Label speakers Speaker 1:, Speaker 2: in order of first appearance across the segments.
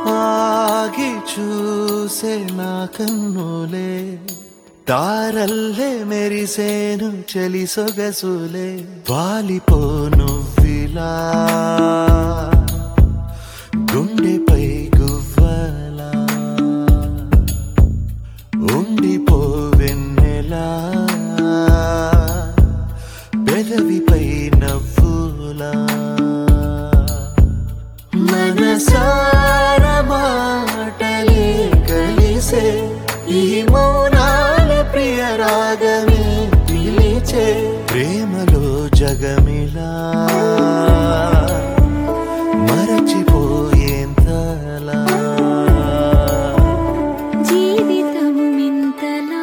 Speaker 1: ఆగి చూసే నా కన్నులే తారల్లే మెరిసేను చలి సొగసులే వాలిపోను విలా గుండెపై గువ్వలా ఉండిపోవెన్నెలా పెదవిపై నవ్వులా మనసార మాటలే కలిసే ఈ మౌనాల ప్రియ రాగమే పిలిచే ప్రేమలో జగమిలా మరచిపోయేంతలా
Speaker 2: జీవితం ఇంతలా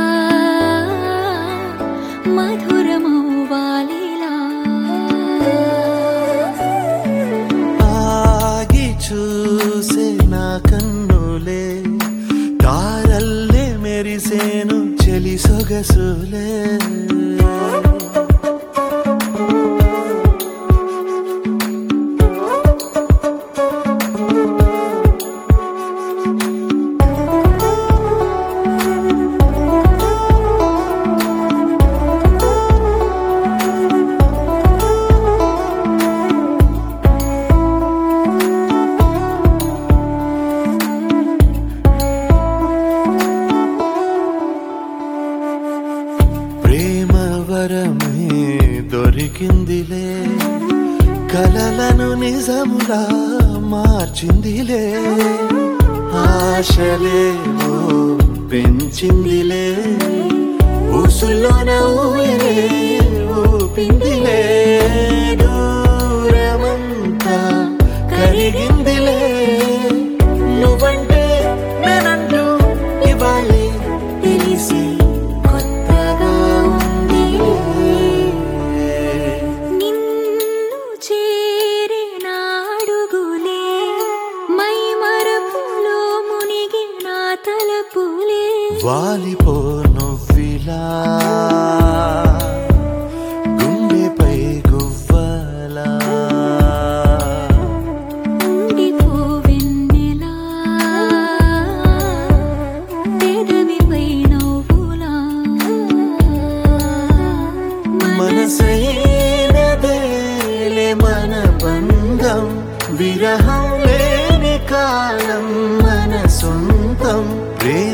Speaker 2: మధురమవ్వాలిలా
Speaker 1: ఆగి చూసే నా కన్నులే తారల్లే మెరిసేను చెలి సొగసులే ప్రేమ వరమే దొరికిందిలే కలలను నిజములా మార్చిందిలే ఆశలేమో పెంచిందిలే ఊసుల్లోన ఊయలే ఊపిందిలే దూరమంతా కరిగిందిలే నువ్వంటే నేనంటూ ఇవాళే తెలిసి కొత్తగా ఉంది
Speaker 2: నిన్ను చేరిన అడుగులే మై మరపులో మునిగిన తలపులే
Speaker 1: వాలిపో నువ్విలా గుండెపై గువ్వలా
Speaker 2: ఉండిపోవెన్నెలా పెదవిపై నవ్వులా
Speaker 1: మనసైనదేలే మన బంధం విరహం లేని కాలం మన సొంతం ప్రేమ